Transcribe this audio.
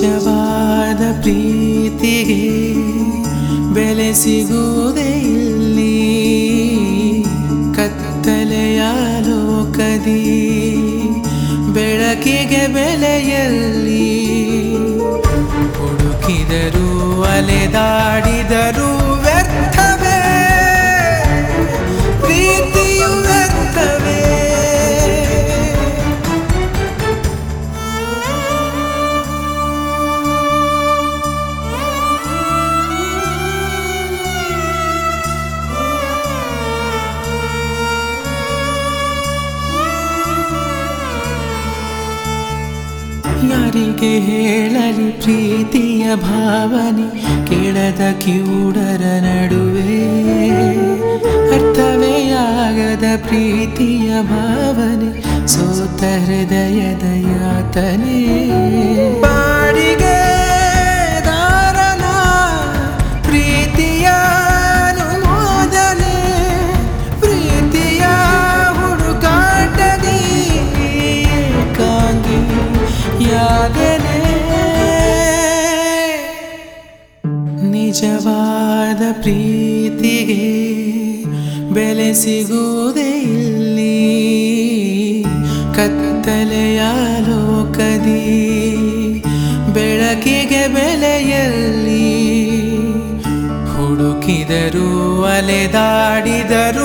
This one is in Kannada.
ನಿಜವಾದ ಪ್ರೀತಿಗೆ ಬೆಲೆ ಸಿಗುವುದೇ ಇಲ್ಲಿ ಕತ್ತಲೆಯ ಲೋಕದಿ ಬೆಳಕಿಗೆ ಬೆಲೆಯಲ್ಲಿ ಹುಡುಕಿದರೂ ಅಲೆದಾಡಿದರೂ ವ್ಯರ್ಥವೇ ಪ್ರೀತಿಯು ವ್ಯರ್ಥವೇ ಯಾರಿಗೆ ಹೇಳಲಿ ಪ್ರೀತಿಯ ಭಾವನೆ ಕೇಳದ ಕಿವುಡರ ನಡುವೆ ಅರ್ಥವೇ ಆಗದ ಪ್ರೀತಿಯ ಭಾವನೆ ಸೋತ ಹೃದಯದ ಯಾತನೆ ಬಾಡಿಗೆ ದಾರನ ಪ್ರೀತಿಯ ಅನುಮೋದನೆ ಪ್ರೀತಿಯ ಹುಡುಕಾಟದಿ ಏಕಾಂಗಿ ಯಾದನೆ ನಿಜವಾದ ಪ್ರೀತಿಗೆ ಬೆಲೆ ಸಿಗುವುದೇ ಇಲ್ಲಿ ಕತ್ತಲೆಯ ಲೋಕದಿ ಬೆಳಕಿಗೆ ಬೆಲೆಯಲ್ಲಿ ಹುಡುಕಿದರೂ ಅಲೆದಾಡಿದರೂ